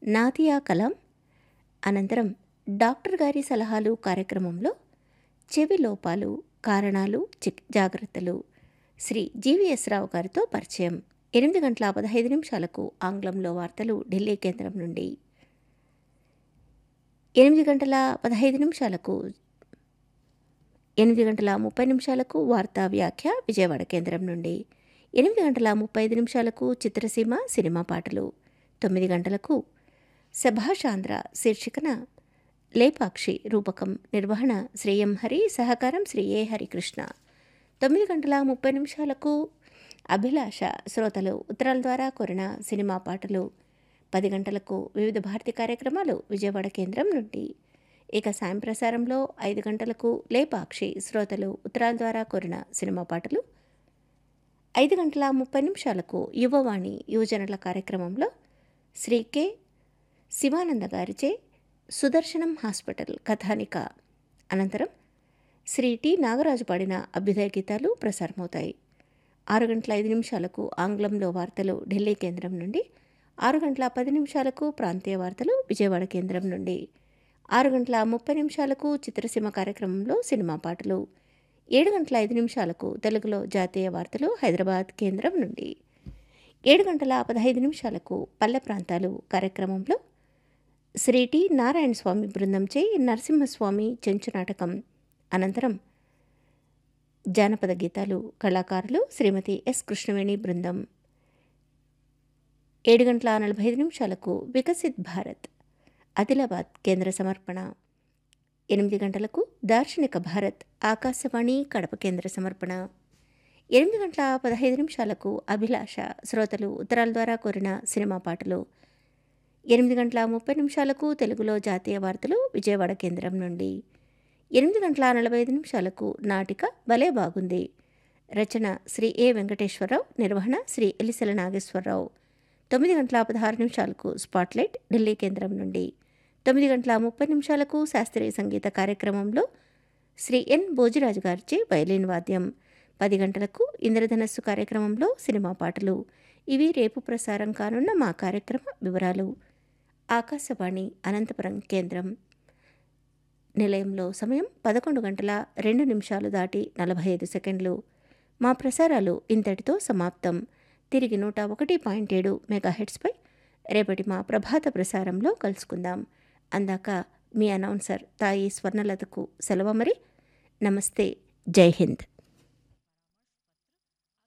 నాదియా కలాం అనంతరం డాక్టర్ గారి సలహాలు కార్యక్రమంలో చెవి లోపాలు కారణాలు చిక్ జాగ్రత్తలు శ్రీ జీవీఎస్ రావు గారితో పరిచయం ఎనిమిది గంటల పదహైదు నిమిషాలకు ఆంగ్లంలో వార్తలు ఢిల్లీ కేంద్రం నుండి ఎనిమిది గంటల పదహైదు నిమిషాలకు ఎనిమిది గంటల ముప్పై నిమిషాలకు వార్తా వ్యాఖ్య విజయవాడ కేంద్రం నుండి ఎనిమిది గంటల ముప్పై ఐదు నిమిషాలకు చిత్రసీమ సినిమా పాటలు తొమ్మిది గంటలకు సభాషాంధ్ర శీర్షికన లేపాక్షి రూపకం నిర్వహణ శ్రీ ఎం హరి సహకారం శ్రీ ఏ హరికృష్ణ తొమ్మిది గంటల ముప్పై నిమిషాలకు అభిలాష శ్రోతలు ఉత్తరాల ద్వారా కోరిన సినిమా పాటలు పది గంటలకు వివిధ భారతి కార్యక్రమాలు విజయవాడ కేంద్రం నుండి ఇక సాయం ప్రసారంలో ఐదు గంటలకు లేపాక్షి శ్రోతలు ఉత్తరాల ద్వారా కోరిన సినిమా పాటలు ఐదు గంటల ముప్పై నిమిషాలకు యువవాణి యువజనుల కార్యక్రమంలో శ్రీ కె శివానంద గారిచే సుదర్శనం హాస్పిటల్ కథానిక అనంతరం శ్రీ టి నాగరాజు పాడిన అభ్యుదయ గీతాలు ప్రసారమవుతాయి ఆరు గంటల ఐదు నిమిషాలకు ఆంగ్లంలో వార్తలు ఢిల్లీ కేంద్రం నుండి ఆరు గంటల పది నిమిషాలకు ప్రాంతీయ వార్తలు విజయవాడ కేంద్రం నుండి ఆరు గంటల ముప్పై నిమిషాలకు చిత్రసీమ కార్యక్రమంలో సినిమా పాటలు ఏడు గంటల ఐదు నిమిషాలకు తెలుగులో జాతీయ వార్తలు హైదరాబాద్ కేంద్రం నుండి ఏడు గంటల పదహైదు నిమిషాలకు పల్లె ప్రాంతాలు కార్యక్రమంలో శ్రీ టి నారాయణ స్వామి బృందంచే నరసింహస్వామి చెంచు నాటకం అనంతరం జానపద గీతాలు కళాకారులు శ్రీమతి ఎస్ కృష్ణవేణి బృందం ఏడు గంటల నలభై ఐదు నిమిషాలకు వికసిత్ భారత్ ఆదిలాబాద్ కేంద్ర సమర్పణ ఎనిమిది గంటలకు దార్శనిక భారత్ ఆకాశవాణి కడప కేంద్ర సమర్పణ ఎనిమిది గంటల పదహైదు నిమిషాలకు అభిలాష శ్రోతలు ఉత్తరాల ద్వారా కోరిన సినిమా పాటలు ఎనిమిది గంటల ముప్పై నిమిషాలకు తెలుగులో జాతీయ వార్తలు విజయవాడ కేంద్రం నుండి ఎనిమిది గంటల నలభై ఐదు నిమిషాలకు నాటిక భలే బాగుంది రచన శ్రీ ఏ వెంకటేశ్వరరావు నిర్వహణ శ్రీ ఎలిసెల నాగేశ్వరరావు తొమ్మిది గంటల పదహారు నిమిషాలకు స్పాట్లైట్ ఢిల్లీ కేంద్రం నుండి తొమ్మిది గంటల ముప్పై నిమిషాలకు శాస్త్రీయ సంగీత కార్యక్రమంలో శ్రీ ఎన్ భోజిరాజు గారిచే వైలిన్ వాద్యం పది గంటలకు ఇంద్రధనస్సు కార్యక్రమంలో సినిమా పాటలు ఇవి రేపు ప్రసారం కానున్న మా కార్యక్రమ వివరాలు ఆకాశవాణి అనంతపురం కేంద్రం నిలయంలో సమయం పదకొండు గంటల రెండు నిమిషాలు దాటి నలభై ఐదు సెకండ్లు మా ప్రసారాలు ఇంతటితో సమాప్తం తిరిగి నూట ఒకటి పాయింట్ ఏడు మెగాహెడ్స్పై రేపటి మా ప్రభాత ప్రసారంలో కలుసుకుందాం అందాక మీ అనౌన్సర్ తాయి స్వర్ణలతకు సెలవు మరి నమస్తే జై హింద్